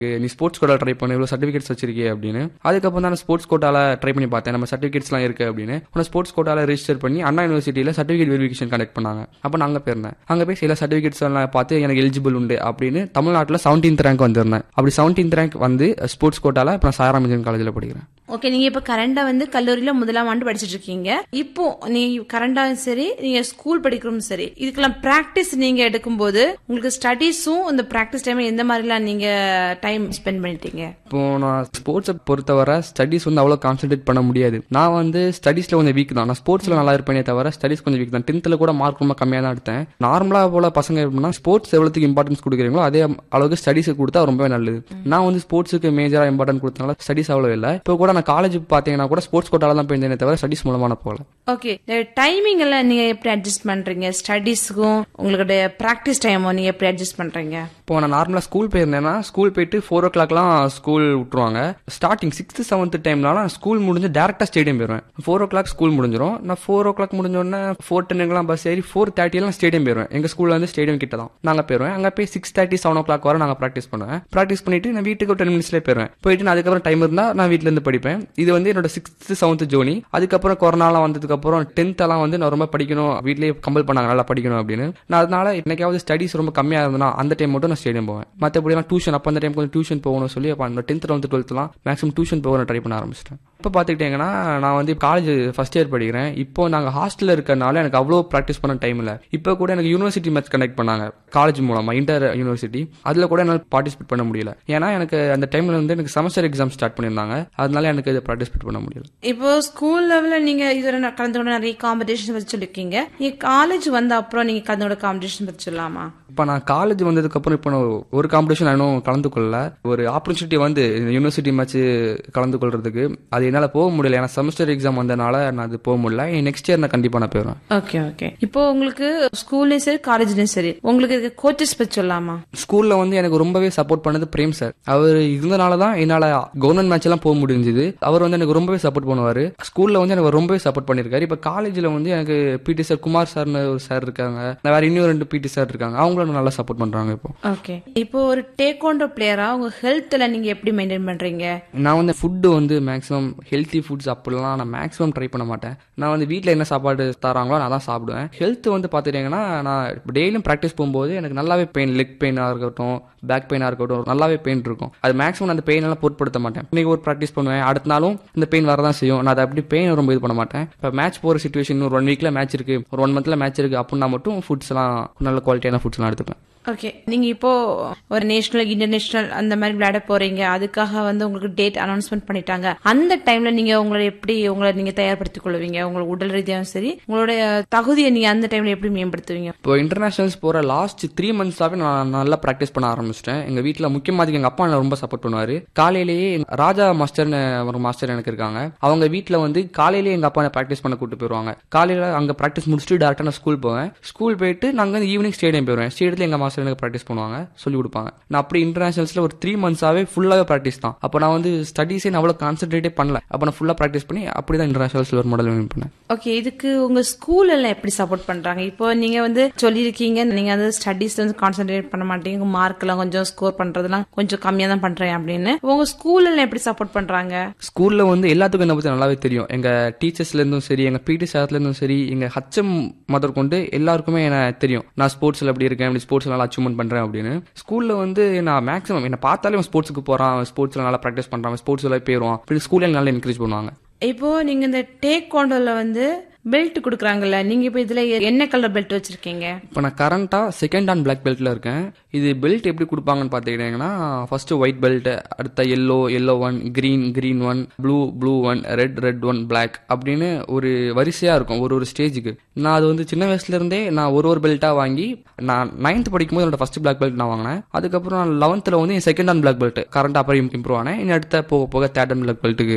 நீ sports quota try பண்ணு இவ்வளோ சர்டிஃபிகேட்ஸ் வச்சிருக்கே அப்படின்னு அதுக்கப்புறம் தான் ஸ்போர்ட்ஸ் கோட்டால ட்ரை பண்ணி பார்த்தேன் நம்ம சர்டிஃபிகேட்ஸ்லாம் இருக்கு அப்படின்னு உன ஸ்போர்ட்ஸ் கோட்டால ரெஜிஸ்டர் பண்ணி அண்ணா யூனிவர்சிட்டியில் சர்டிஃபிகேட் வெரிஃபிகேஷன் கண்டக்ட் பண்ணாங்க அப்போ நான் அங்கே போயிருந்தேன் அங்கே போய் சில சர்டிஃபிகேட்ஸ் எல்லாம் பார்த்து எனக்கு எலிஜிபிள் உண்டு அப்படின்னு தமிழ்நாட்டில் செவன்டீன்த் ரேங்க் வந்திருந்தேன் அப்படி செவன்டீன்த் ரேங்க் வந்து ஸ்போர்ட்ஸ் கோட்டால இப்போ நான் சாயராம் இன்ஜினியரிங் காலேஜில் படிக்கிறேன் ஓகே நீங்க இப்ப கரண்டா வந்து கல்லூரியில முதலாம் ஆண்டு படிச்சிட்டு இருக்கீங்க இப்போ நீ கரண்டா சரி நீங்க ஸ்கூல் படிக்கிறோம் சரி இதுக்கெல்லாம் பிராக்டிஸ் நீங்க எடுக்கும்போது உங்களுக்கு ஸ்டடீஸும் இந்த பிராக்டிஸ் டைம் எந்த மாதிரிலாம் நீங்க டைம் ஸ்பெண்ட் பண்ணிட்டீங்க இப்போ நான் ஸ்போர்ட்ஸை பொறுத்தவரை ஸ்டடீஸ் வந்து அவ்வளோ கான்சென்ட்ரேட் பண்ண முடியாது நான் வந்து ஸ்டடீஸில் கொஞ்சம் வீக் தான் நான் ஸ்போர்ட்ஸில் நல்லா இருப்பேனே தவிர ஸ்டடீஸ் கொஞ்சம் வீக் தான் டென்த்தில் கூட மார்க் ரொம்ப கம்மியாக தான் எடுத்தேன் நார்மலாக போல பசங்க எப்படின்னா ஸ்போர்ட்ஸ் எவ்வளோத்துக்கு இம்பார்ட்டன்ஸ் கொடுக்குறீங்களோ அதே அளவுக்கு ஸ்டடீஸுக்கு கொடுத்தா ரொம்பவே நல்லது நான் வந்து ஸ்போர்ட்ஸுக்கு மேஜராக இம்பார்ட்டன்ட் கொடுத்தனால ஸ்டடீஸ் அவ்வளோ இல்லை இப்போ கூட நான் காலேஜ் பார்த்தீங்கன்னா கூட ஸ்போர்ட்ஸ் கோட்டால தான் போயிருந்தேனே தவிர ஸ்டடீஸ் மூலமாக நான் போகல ஓகே டைமிங் எல்லாம் நீங்க எப்படி அட்ஜஸ்ட் பண்றீங்க ஸ்டடீஸ்க்கும் உங்களுடைய பிராக்டிஸ் டைமும் நீங்க எப்படி அட்ஜஸ்ட் பண்றீங்க இப்போ நான் நார்மலாக ஸ்கூல் போயிருந்தேன்னா ஸ்கூல் போயிட்டு ஃபோர் ஓ கிளாக்லாம் ஸ்கூல் விட்டுருவாங்க ஸ்டார்டிங் சிக்ஸ்த் செவன்த் டைம்லாம் ஸ்கூல் முடிஞ்சு டேரக்டாக ஸ்டேடியம் போயிருவேன் ஃபோர் ஓ கிளாக் ஸ்கூல் முடிஞ்சிடும் நான் ஃபோர் ஓ கிளாக் முடிஞ்சோடனே ஃபோர் டென்னுக்குலாம் பஸ் ஏறி ஃபோர் தேர்ட்டிலாம் ஸ்டேடியம் போயிருவேன் எங்கள் ஸ்கூலில் வந்து ஸ்டேடியம் கிட்ட தான் நாங்கள் போயிருவேன் அங்கே போய் six thirty seven o'clock வரை நாங்கள் ப்ராக்டிஸ் பண்ணுவேன் ப்ராக்டிஸ் பண்ணிட்டு நான் வீட்டுக்கு டென் மினிட்ஸ்லேயே போயிருவேன் போயிட்டு நான் அதுக்கப்புறம் டைம் இருந்தால் நான் வீட்டிலேருந்து படிப்பேன் இது வந்து என்னோட சிக்ஸ்த் செவன்த் ஜோனி அதுக்கப்புறம் கொரோனாலாம் வந்ததுக்கப்புறம் டென்த் எல்லாம் வந்து நான் ரொம்ப படிக்கணும் வீட்லேயே கம்பல் பண்ணாங்க நல்லா படிக்கணும் அப்படின்னு நான் அதனால என்னைக்காவது ஸ்டடீஸ் ரொம்ப கம்மியாக இருந்ததுன்னா அந்த டைம் மட்டும் நான் ஸ்டேடியம் போவேன் மற்றபடி நான் டியூஷன் அப்போ அந்த டைம் கொஞ்சம் டியூஷன் போகணும்னு சொல்லி அப்போ அந்த டென்த் லெவன்த் டுவெல்த்லாம் மேக்ஸிமம் டியூஷன் போக ட்ரை பண்ண ஆரம்பிச்சிட்டேன் இப்போ பார்த்துக்கிட்டீங்கன்னா நான் வந்து காலேஜ் ஃபர்ஸ்ட் இயர் படிக்கிறேன் இப்போ நாங்கள் ஹாஸ்டலில் இருக்கறனால எனக்கு அவ்வளோ ப்ராக்டிஸ் பண்ண டைம் இல்லை இப்போ கூட எனக்கு யூனிவர்சிட்டி மேட்ச் கனெக்ட் பண்ணாங்க காலேஜ் மூலமாக இன்டர் யூனிவர்சிட்டி அதில் கூட என்னால் பார்ட்டிசிபேட் பண்ண முடியல ஏன்னா எனக்கு அந்த டைமில் வந்து எனக்கு செமஸ்டர் எக்ஸாம் ஸ்டார்ட் பண்ணியிருந்தாங்க அதனால எனக்கு இதை பார்ட்டிசிபேட் பண்ண முடியல இப்போ ஸ்கூல் லெவல்ல நீங்க இதுவரை ந- கலந்து கொண்ட நிறைய காம்படிஷன் பத்தி சொல்லிருக்கீங்க நீங்க காலேஜ் வந்த அப்புறம் நீங்க கலந்து கொண்ட காம்படிஷன் பத்தி சொல்லலாமா இப்போ நான் காலேஜ் வந்ததுக்கப்புறம் இப்போ நான் ஒரு காம்படிஷன் நான் இன்னும் கலந்து கொள்ளல ஒரு ஆப்பர்ச்சுனிட்டி வந்து யூனிவர்சிட்டி மேட்ச் கலந்து கொள்றதுக்கு அது என்னால் போக முடியல ஏன்னா செமஸ்டர் எக்ஸாம் வந்தனால நான் அது போக முடியல நெக்ஸ்ட் இயர் நான் கண்டிப்பாக நான் போயிடுவேன் ஓகே ஓகே இப்போ உங்களுக்கு ஸ்கூல்லயும் சரி காலேஜ்லயும் சரி உங்களுக்கு இருக்க கோச்சஸ் பத்தி சொல்லலாமா ஸ்கூல்ல வந்து எனக்கு ரொம்பவே சப்போர்ட் பண்ணது பிரேம் சார் அவர் இருந்தனால தான் என்னால கவர்மெண்ட் மேட்ச் எல்லாம் போக முடிஞ்சது அவர் வந்து எனக்கு ரொம்பவே சப்போர்ட் பண்ணுவாரு ஸ்கூல்ல வந்து எனக்கு ரொம்பவே சப்போர்ட் பண்ணிருக்காரு இப்ப காலேஜ்ல வந்து எனக்கு பிடி சார் குமார் சார்னு ஒரு சார் இருக்காங்க நான் வேற இன்னும் ரெண்டு பிடி சார் இருக்காங்க அவங்களும் எனக்கு நல்லா சப்போர்ட் பண்றாங்க இப்போ ஓகே இப்போ ஒரு டேக்வாண்டோ பிளேயரா உங்க ஹெல்த்ல நீங்க எப்படி மெயின்டைன் பண்றீங்க நான் வந்து ஃபுட்டு வந்து மேக்ஸிமம் ஹெல்த்தி ஃபுட்ஸ் அப்படிலாம் நான் மேக்ஸிமம் ட்ரை பண்ண மாட்டேன் நான் வந்து வீட்டில் என்ன சாப்பாடு தராங்களோ நான் தான் சாப்பிடுவேன் ஹெல்த் வந்து பார்த்துட்டீங்கன்னா நான் டெய்லியும் ப்ராக்டிஸ் போகும்போது எனக்கு நல்லாவே பெயின் லெக் பெயினாக இருக்கட்டும் பேக் பெயினாக இருக்கட்டும் நல்லாவே பெயின் இருக்கும் அது மேக்ஸிமம் நான் அந்த பெயின் எல்லாம் பொருட்படுத்த மாட்டேன் இன்னைக்கு ஒரு ப்ராக்டிஸ் பண்ணுவேன் அடுத்த நாளும் இந்த பெயின் வரதான் செய்யும் நான் அதை அப்படி பெயின் ரொம்ப இது பண்ண மாட்டேன் இப்போ மேட்ச் போகிற சுச்சுவேஷன் ஒரு ஒன் வீக்கில் மேட்ச் இருக்கு ஒரு ஒன் மந்த்ல மேட்ச் இருக்கு அப்படின்னா மட்டும் ஃபுட்ஸ் எல்லாம் நல்ல குவாலிட்டியான ஃபுட்ஸ் எல்லாம் எடுத்துப்பேன் ஓகே நீங்க இப்போ ஒரு நேஷனல் இன்டர்நேஷனல் அந்த மாதிரி விளையாட போறீங்க அதுக்காக வந்து உங்களுக்கு டேட் அனௌன்ஸ்மெண்ட் பண்ணிட்டாங்க அந்த டைம்ல நீங்க உங்களை எப்படி உங்களை நீங்க தயார்படுத்திக் கொள்வீங்க உங்களோட உடல் ரீதியாகவும் சரி உங்களுடைய தகுதியை நீங்க அந்த டைம்ல எப்படி மேம்படுத்துவீங்க இப்போ இன்டர்நேஷனல்ஸ் போகிற லாஸ்ட் த்ரீ மந்த்ஸாகவே நான் நல்லா ப்ராக்டிஸ் பண்ண ஆரம்பிச்சிட்டேன் எங்கள் வீட்டில் முக்கியமாக அதுக்கு எங்கள் அப்பா என்னை ரொம்ப சப்போர்ட் பண்ணுவார் காலையிலேயே ராஜா மாஸ்டர்னு ஒரு மாஸ்டர் எனக்கு இருக்காங்க அவங்க வீட்டில் வந்து காலையிலேயே எங்கள் அப்பா ப்ராக்டிஸ் பண்ண கூட்டு போயிடுவாங்க காலையில் அங்கே ப்ராக்டிஸ் முடிச்சுட்டு டேரெக்டாக நான் ஸ்கூல் போவேன் ஸ்கூல் போயிட்டு நாங்கள் வந்து ஈவினிங் ஸ்டேடியம் போயிடுவேன் ஸ்டேடியத்தில் எங்கள் மாஸ்டர் எனக்கு ப்ராக்டிஸ் பண்ணுவாங்க சொல்லி கொடுப்பாங்க நான் அப்படி இன்டர்நேஷனல்ஸில் ஒரு த்ரீ மந்த்ஸாகவே ஃபுல்லாகவே ப்ராக்டிஸ் தான் அப்போ நான் வந்து ஸ்டடீஸே நான் அவ்வளோ கான்சென்ட்ரேட்டே பண்ணல அப்போ நான் ஃபுல்லாக ப்ராக்டிஸ் பண்ணி அப்படி தான் இன்டர்நேஷனல்ஸில் ஒரு மாடல் வின் பண்ணேன் ஓகே இதுக்கு உங்க ஸ்கூல் எல்லாம் எப்படி சப்போர்ட் பண்றாங்க இப்போ நீங்க வந்து சொல்லியிருக்கீங்க நீங்க வந்து ஸ்டடீஸ் வந்து கான்சென்ட்ரேட் பண்ண மாட்டீங்க உங்க மார்க் எல்லாம் கொஞ்சம் ஸ்கோர் பண்றதெல்லாம் கொஞ்சம் கம்மியா தான் பண்றேன் அப்படின்னு உங்க ஸ்கூல் எல்லாம் எப்படி சப்போர்ட் பண்றாங்க ஸ்கூல்ல வந்து எல்லாத்துக்கும் என்ன பத்தி நல்லாவே தெரியும் எங்க டீச்சர்ஸ்ல இருந்தும் சரி எங்க பிடி சார்ல இருந்தும் சரி எங்க ஹச்எம் முதற் கொண்டு எல்லாருக்குமே எனக்கு தெரியும் நான் ஸ்போர்ட்ஸ்ல எப்படி இருக்கேன் அப்படி ஸ்போர்ட்ஸ்ல நல்லா அச்சீவ்மெண்ட் பண்றேன் அப்படின்னு ஸ்கூல்ல வந்து நான் மேக்ஸிமம் என்ன பார்த்தாலே ஸ்போர்ட்ஸ்க்கு போறான் ஸ்போர்ட்ஸ்ல நல்லா ப்ராக்டிஸ் பண்றான் ஸ்போர்ட்ஸ்ல போயிடுவான் அப்படி ஸ்கூல்ல நல்லா என்கரேஜ் பண்ணுவாங்க இப்போ நீங்க இந்த டேக் கொண்டோல வந்து பெல்ட் கொடுக்குறாங்கல்ல நீங்க இப்போ இதுல என்ன கலர் பெல்ட் வச்சிருக்கீங்க இப்போ நான் கரண்ட்டாக செகண்ட் ஹேண்ட் பிளாக் பெல்ட்டில் இருக்கேன் இது பெல்ட் எப்படி கொடுப்பாங்கன்னு பார்த்துக்கிட்டிங்கன்னா ஃபர்ஸ்ட் ஒயிட் பெல்ட் அடுத்த yellow yellow one green green one blue blue one red red one black அப்படின்னு ஒரு வரிசையாக இருக்கும் ஒரு ஒரு ஸ்டேஜுக்கு நான் அது வந்து சின்ன வயசுலேருந்தே நான் ஒரு ஒரு பெல்ட்டாக வாங்கி நான் நைன்த் படிக்கும்போது என்னோட ஃபர்ஸ்ட் பிளாக் பெல்ட் நான் வாங்கினேன் அதுக்கப்புறம் நான் லெவன்த்தில் வந்து என் second hand black belt current அப்புறம் இம்ப்ரூவ் ஆனேன் இனி அடுத்த போக போக தேர்ட் ஹேண்ட் பிளாக் பெல்ட்டுக்கு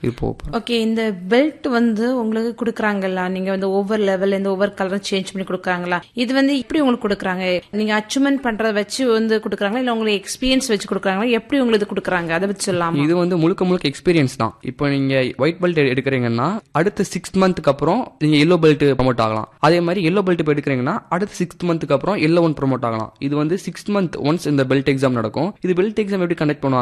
இது போக போறேன். ஓகே இந்த பெல்ட் வந்து உங்களுக்கு கொடுக்குறாங்கல்ல நீங்க வந்து ஒவ்வொரு லெவல் இந்த ஒவ்வொரு கலரும் சேஞ்ச் பண்ணி கொடுக்குறாங்களா இது வந்து இப்படி உங்களுக்கு கொடுக்குறாங்க நீங்க அச்சீவ்மெண்ட் பண்றத வச்சு வந்து கொடுக்குறாங்களா இல்ல உங்களுக்கு எக்ஸ்பீரியன்ஸ் வச்சு கொடுக்குறாங்களா எப்படி உங்களுக்கு கொடுக்குறாங்க அதை பத்தி சொல்லலாமா இது வந்து முழுக்க முழுக்க எக்ஸ்பீரியன்ஸ் தான் இப்போ நீங்க ஒயிட் பெல்ட் எடுக்கிறீங்கன்னா அடுத்த சிக்ஸ் மந்த்துக்கு அப்புறம் நீங்க எல்லோ பெல்ட் ப்ரமோட் ஆகலாம் அதே மாதிரி எல்லோ பெல்ட் இப்போ எடுக்கிறீங்கன்னா அடுத்த சிக்ஸ்த் மந்த்துக்கு அப்புறம் எல்லோ ஒன் ப்ரமோட் ஆகலாம் இது வந்து சிக்ஸ் மந்த் ஒன்ஸ் இந்த பெல்ட் எக்ஸாம் நடக்கும் இது பெல்ட் எக்ஸாம் எப்படி கண்டக்ட் பண்ணுவாங்க